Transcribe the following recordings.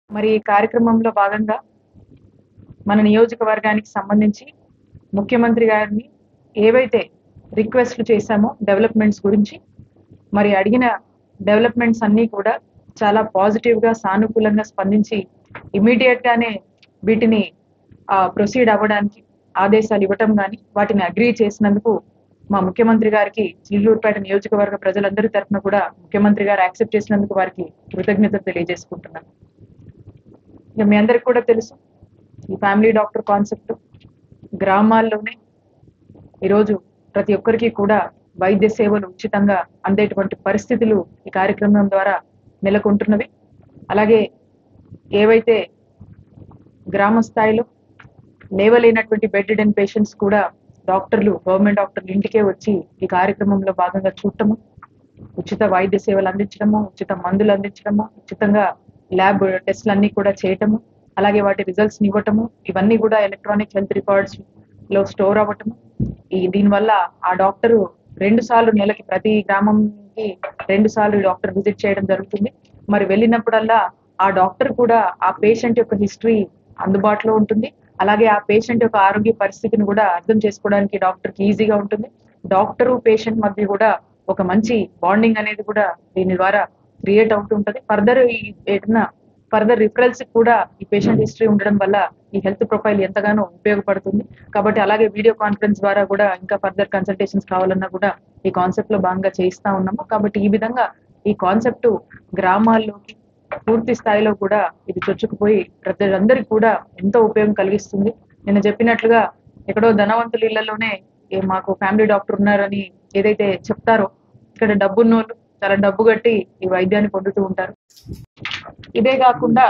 మరి ఈ కార్యక్రమంలో భాగంగా మన నియోజకవర్గానికి సంబంధించి ముఖ్యమంత్రి గారిని ఏవైతే రిక్వెస్ట్లు చేశామో డెవలప్మెంట్స్ గురించి మరి అడిగిన డెవలప్మెంట్స్ అన్నీ కూడా చాలా పాజిటివ్ గా సానుకూలంగా స్పందించి ఇమీడియట్ గానే వీటిని ప్రొసీడ్ అవ్వడానికి ఆదేశాలు ఇవ్వటం కానీ వాటిని అగ్రీ చేసినందుకు మా ముఖ్యమంత్రి గారికి చిల్లూరుపేట నియోజకవర్గ ప్రజలందరి తరఫున కూడా ముఖ్యమంత్రి గారు యాక్సెప్ట్ చేసినందుకు వారికి కృతజ్ఞతలు తెలియజేసుకుంటున్నాను ఇక మీ అందరికి కూడా తెలుసు ఈ ఫ్యామిలీ డాక్టర్ కాన్సెప్ట్ గ్రామాల్లోనే ఈరోజు ప్రతి ఒక్కరికి కూడా వైద్య సేవలు ఉచితంగా అందేటువంటి పరిస్థితులు ఈ కార్యక్రమం ద్వారా నెలకొంటున్నవి అలాగే ఏవైతే గ్రామ స్థాయిలో లేవలేనటువంటి బెడ్ అండ్ పేషెంట్స్ కూడా డాక్టర్లు గవర్నమెంట్ డాక్టర్లు ఇంటికే వచ్చి ఈ కార్యక్రమంలో భాగంగా చూడటము ఉచిత వైద్య సేవలు అందించడము ఉచిత మందులు అందించడము ఉచితంగా ల్యాబ్ టెస్ట్లు అన్ని కూడా చేయటము అలాగే వాటి రిజల్ట్స్ ఇవ్వటము ఇవన్నీ కూడా ఎలక్ట్రానిక్ హెల్త్ రికార్డ్స్ లో స్టోర్ అవ్వటము ఈ దీనివల్ల ఆ డాక్టరు రెండు సార్లు నెలకి ప్రతి గ్రామంకి రెండు సార్లు డాక్టర్ విజిట్ చేయడం జరుగుతుంది మరి వెళ్ళినప్పుడల్లా ఆ డాక్టర్ కూడా ఆ పేషెంట్ యొక్క హిస్టరీ అందుబాటులో ఉంటుంది అలాగే ఆ పేషెంట్ యొక్క ఆరోగ్య పరిస్థితిని కూడా అర్థం చేసుకోవడానికి డాక్టర్ కి ఈజీగా ఉంటుంది డాక్టరు పేషెంట్ మధ్య కూడా ఒక మంచి బాండింగ్ అనేది కూడా దీని ద్వారా క్రియేట్ అవుతూ ఉంటది ఫర్దర్ ఏదైనా ఫర్దర్ రిఫరల్స్ కూడా ఈ పేషెంట్ హిస్టరీ ఉండడం వల్ల ఈ హెల్త్ ప్రొఫైల్ ఎంతగానో ఉపయోగపడుతుంది కాబట్టి అలాగే వీడియో కాన్ఫరెన్స్ ద్వారా కూడా ఇంకా ఫర్దర్ కన్సల్టేషన్స్ కావాలన్నా కూడా ఈ కాన్సెప్ట్ లో భాగంగా చేయిస్తా ఉన్నాము కాబట్టి ఈ విధంగా ఈ కాన్సెప్ట్ గ్రామాల్లోకి పూర్తి స్థాయిలో కూడా ఇది చొచ్చుకుపోయి ప్రజలందరికీ కూడా ఎంతో ఉపయోగం కలిగిస్తుంది నేను చెప్పినట్లుగా ఎక్కడో ధనవంతుల ఇళ్లలోనే ఏ మాకు ఫ్యామిలీ డాక్టర్ ఉన్నారని ఏదైతే చెప్తారో ఇక్కడ డబ్బున్నోళ్ళు చాలా డబ్బు కట్టి ఈ వైద్యాన్ని పొందుతూ ఉంటారు ఇదే కాకుండా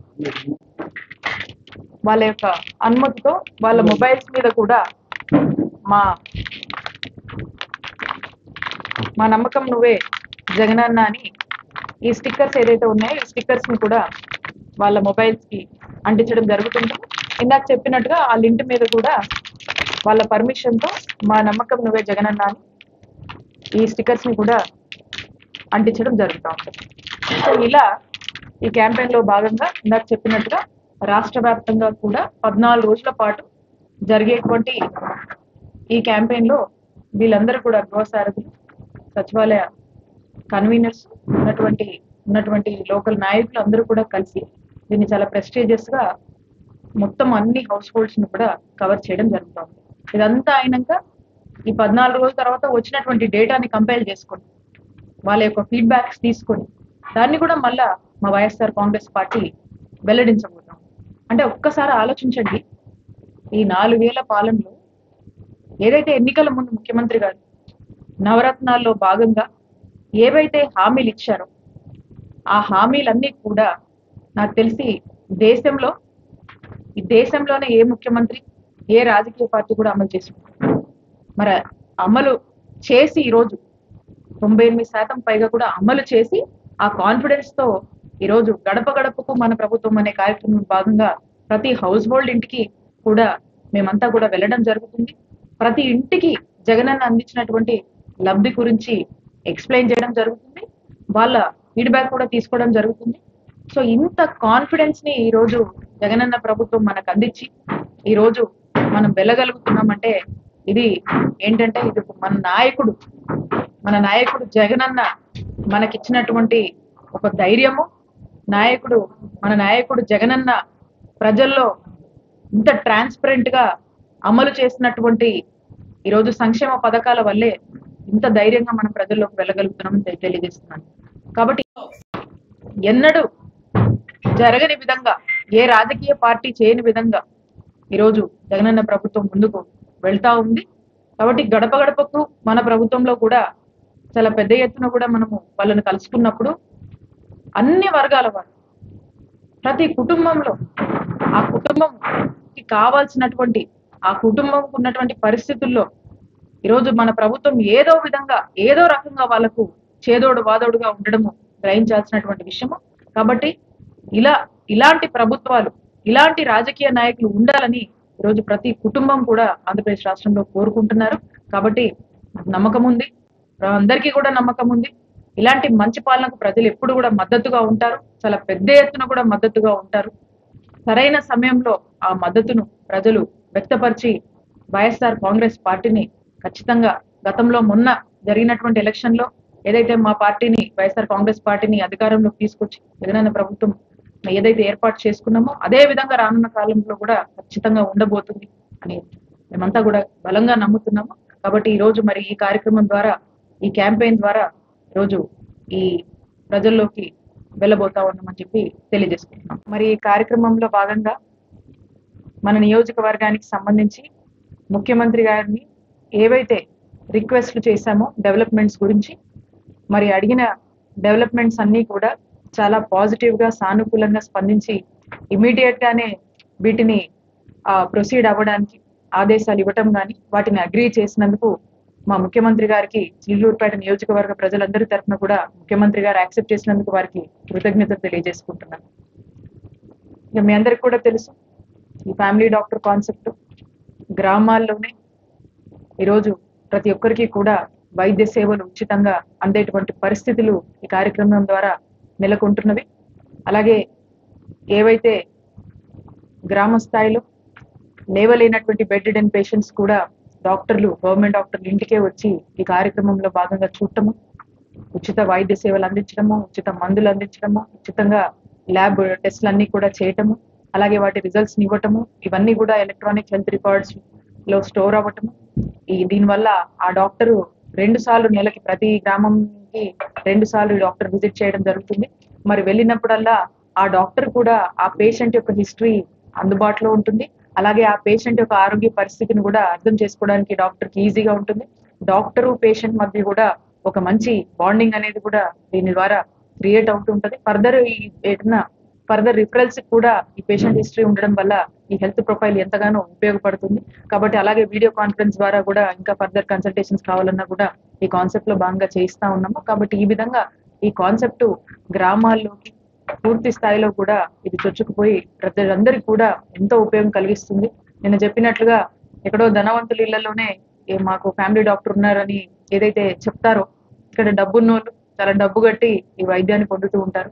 వాళ్ళ యొక్క అనుమతితో వాళ్ళ మొబైల్స్ మీద కూడా మా మా నమ్మకం నువ్వే జగనన్న అని ఈ స్టిక్కర్స్ ఏదైతే ఉన్నాయో ఈ స్టిక్కర్స్ ని కూడా వాళ్ళ మొబైల్స్ కి అంటించడం జరుగుతుంది ఇందాక చెప్పినట్టుగా ఆ లింక్ మీద కూడా వాళ్ళ పర్మిషన్ తో మా నమ్మకం నువ్వే జగనన్న అని ఈ స్టిక్కర్స్ ని కూడా అంటించడం జరుగుతూ ఉంటుంది సో ఇలా ఈ క్యాంపెయిన్ లో భాగంగా ఇందాక చెప్పినట్టుగా రాష్ట్ర వ్యాప్తంగా కూడా పద్నాలుగు రోజుల పాటు జరిగేటువంటి ఈ క్యాంపెయిన్ లో వీళ్ళందరూ కూడా గృహసారథులు సచివాలయ కన్వీనర్స్ ఉన్నటువంటి ఉన్నటువంటి లోకల్ నాయకులు అందరూ కూడా కలిసి దీన్ని చాలా ప్రెస్టీజియస్ గా మొత్తం అన్ని హౌస్ హోల్డ్స్ ని కూడా కవర్ చేయడం జరుగుతుంది ఇదంతా అయినాక ఈ పద్నాలుగు రోజుల తర్వాత వచ్చినటువంటి డేటాని కంపైల్ చేసుకొని వాళ్ళ యొక్క ఫీడ్బ్యాక్స్ తీసుకొని దాన్ని కూడా మళ్ళా మా వైఎస్ఆర్ కాంగ్రెస్ పార్టీ వెల్లడించబోతాం అంటే ఒక్కసారి ఆలోచించండి ఈ నాలుగు వేల పాలనలో ఏదైతే ఎన్నికల ముందు ముఖ్యమంత్రి గారు నవరత్నాల్లో భాగంగా ఏవైతే హామీలు ఇచ్చారో ఆ హామీలన్నీ కూడా నాకు తెలిసి దేశంలో ఈ దేశంలోనే ఏ ముఖ్యమంత్రి ఏ రాజకీయ పార్టీ కూడా అమలు చేసింది మరి అమలు చేసి ఈరోజు తొంభై ఎనిమిది శాతం పైగా కూడా అమలు చేసి ఆ కాన్ఫిడెన్స్ తో ఈరోజు గడప గడపకు మన ప్రభుత్వం అనే కార్యక్రమం భాగంగా ప్రతి హౌస్ హోల్డ్ ఇంటికి కూడా మేమంతా కూడా వెళ్ళడం జరుగుతుంది ప్రతి ఇంటికి జగనన్న అందించినటువంటి లబ్ధి గురించి ఎక్స్ప్లెయిన్ చేయడం జరుగుతుంది వాళ్ళ ఫీడ్బ్యాక్ కూడా తీసుకోవడం జరుగుతుంది సో ఇంత కాన్ఫిడెన్స్ ని ఈ రోజు జగనన్న ప్రభుత్వం మనకు అందించి ఈ రోజు మనం వెళ్ళగలుగుతున్నామంటే ఇది ఏంటంటే ఇది మన నాయకుడు మన నాయకుడు జగనన్న మనకిచ్చినటువంటి ఒక ధైర్యము నాయకుడు మన నాయకుడు జగనన్న ప్రజల్లో ఇంత ట్రాన్స్పరెంట్ గా అమలు చేసినటువంటి ఈరోజు సంక్షేమ పథకాల వల్లే ఇంత ధైర్యంగా మనం ప్రజల్లోకి వెళ్ళగలుగుతున్నామని తె- తెలియజేస్తున్నాను కాబట్టి ఎన్నడూ జరగని విధంగా ఏ రాజకీయ పార్టీ చేయని విధంగా ఈరోజు జగనన్న ప్రభుత్వం ముందుకు వెళ్తా ఉంది కాబట్టి గడప గడపకు మన ప్రభుత్వంలో కూడా చాలా పెద్ద ఎత్తున కూడా మనము వాళ్ళని కలుసుకున్నప్పుడు అన్ని వర్గాల వారు ప్రతి కుటుంబంలో ఆ కుటుంబంకి కావాల్సినటువంటి ఆ కుటుంబంకు ఉన్నటువంటి పరిస్థితుల్లో ఈరోజు మన ప్రభుత్వం ఏదో విధంగా ఏదో రకంగా వాళ్ళకు చేదోడు వాదోడుగా ఉండడము గ్రహించాల్సినటువంటి విషయము కాబట్టి ఇలా ఇలాంటి ప్రభుత్వాలు ఇలాంటి రాజకీయ నాయకులు ఉండాలని ఈరోజు ప్రతి కుటుంబం కూడా ఆంధ్రప్రదేశ్ రాష్ట్రంలో కోరుకుంటున్నారు కాబట్టి నాకు నమ్మకం ఉంది అందరికీ కూడా నమ్మకం ఉంది ఇలాంటి మంచి పాలనకు ప్రజలు ఎప్పుడు కూడా మద్దతుగా ఉంటారు చాలా పెద్ద ఎత్తున కూడా మద్దతుగా ఉంటారు సరైన సమయంలో ఆ మద్దతును ప్రజలు వ్యక్తపరిచి వైఎస్ఆర్ కాంగ్రెస్ పార్టీని ఖచ్చితంగా గతంలో మొన్న జరిగినటువంటి ఎలక్షన్ లో ఏదైతే మా పార్టీని వైఎస్ఆర్ కాంగ్రెస్ పార్టీని అధికారంలోకి తీసుకొచ్చి జగనన్న ప్రభుత్వం ఏదైతే ఏర్పాటు చేసుకున్నామో అదే విధంగా రానున్న కాలంలో కూడా ఖచ్చితంగా ఉండబోతుంది అని మేమంతా కూడా బలంగా నమ్ముతున్నాము కాబట్టి ఈ రోజు మరి ఈ కార్యక్రమం ద్వారా ఈ క్యాంపెయిన్ ద్వారా ఈరోజు ఈ ప్రజల్లోకి వెళ్ళబోతా ఉన్నామని చెప్పి తెలియజేసుకుంటున్నాం మరి ఈ కార్యక్రమంలో భాగంగా మన నియోజకవర్గానికి సంబంధించి ముఖ్యమంత్రి గారిని ఏవైతే రిక్వెస్ట్లు చేశామో డెవలప్మెంట్స్ గురించి మరి అడిగిన డెవలప్మెంట్స్ అన్నీ కూడా చాలా పాజిటివ్ గా సానుకూలంగా స్పందించి ఇమీడియట్ గానే వీటిని ప్రొసీడ్ అవ్వడానికి ఆదేశాలు ఇవ్వటం కానీ వాటిని అగ్రీ చేసినందుకు మా ముఖ్యమంత్రి గారికి చిల్లూరుపేట నియోజకవర్గ ప్రజలందరి తరఫున కూడా ముఖ్యమంత్రి గారు యాక్సెప్ట్ చేసినందుకు వారికి కృతజ్ఞతలు తెలియజేసుకుంటున్నాను ఇక మీ అందరికి కూడా తెలుసు ఈ ఫ్యామిలీ డాక్టర్ కాన్సెప్ట్ గ్రామాల్లోనే ఈరోజు ప్రతి ఒక్కరికి కూడా వైద్య సేవలు ఉచితంగా అందేటువంటి పరిస్థితులు ఈ కార్యక్రమం ద్వారా నెలకొంటున్నవి అలాగే ఏవైతే గ్రామ స్థాయిలో లేవలేనటువంటి బెడ్ అండ్ పేషెంట్స్ కూడా డాక్టర్లు గవర్నమెంట్ డాక్టర్లు ఇంటికే వచ్చి ఈ కార్యక్రమంలో భాగంగా చూడటము ఉచిత వైద్య సేవలు అందించడము ఉచిత మందులు అందించడము ఉచితంగా ల్యాబ్ టెస్ట్లు అన్ని కూడా చేయటము అలాగే వాటి రిజల్ట్స్ ఇవ్వటము ఇవన్నీ కూడా ఎలక్ట్రానిక్ హెల్త్ రికార్డ్స్ లో స్టోర్ అవ్వటము ఈ దీనివల్ల ఆ డాక్టరు రెండు సార్లు నెలకి ప్రతి గ్రామంకి రెండు సార్లు డాక్టర్ విజిట్ చేయడం జరుగుతుంది మరి వెళ్ళినప్పుడల్లా ఆ డాక్టర్ కూడా ఆ పేషెంట్ యొక్క హిస్టరీ అందుబాటులో ఉంటుంది అలాగే ఆ పేషెంట్ యొక్క ఆరోగ్య పరిస్థితిని కూడా అర్థం చేసుకోవడానికి డాక్టర్ కి ఈజీగా ఉంటుంది డాక్టరు పేషెంట్ మధ్య కూడా ఒక మంచి బాండింగ్ అనేది కూడా దీని ద్వారా క్రియేట్ అవుతుంటది ఫర్దర్ ఈ ఏదైనా ఫర్దర్ రిఫరల్స్ కూడా ఈ పేషెంట్ హిస్టరీ ఉండడం వల్ల ఈ హెల్త్ ప్రొఫైల్ ఎంతగానో ఉపయోగపడుతుంది కాబట్టి అలాగే వీడియో కాన్ఫరెన్స్ ద్వారా కూడా ఇంకా ఫర్దర్ కన్సల్టేషన్స్ కావాలన్నా కూడా ఈ కాన్సెప్ట్ లో భాగంగా చేయిస్తా ఉన్నాము కాబట్టి ఈ విధంగా ఈ కాన్సెప్ట్ గ్రామాల్లోకి పూర్తి స్థాయిలో కూడా ఇది చొచ్చుకుపోయి ప్రజలందరికీ కూడా ఎంతో ఉపయోగం కలిగిస్తుంది నేను చెప్పినట్లుగా ఎక్కడో ధనవంతుల ఇళ్లలోనే ఏ మాకు ఫ్యామిలీ డాక్టర్ ఉన్నారని ఏదైతే చెప్తారో ఇక్కడ డబ్బున్నోళ్ళు చాలా డబ్బు కట్టి ఈ వైద్యాన్ని పొందుతూ ఉంటారు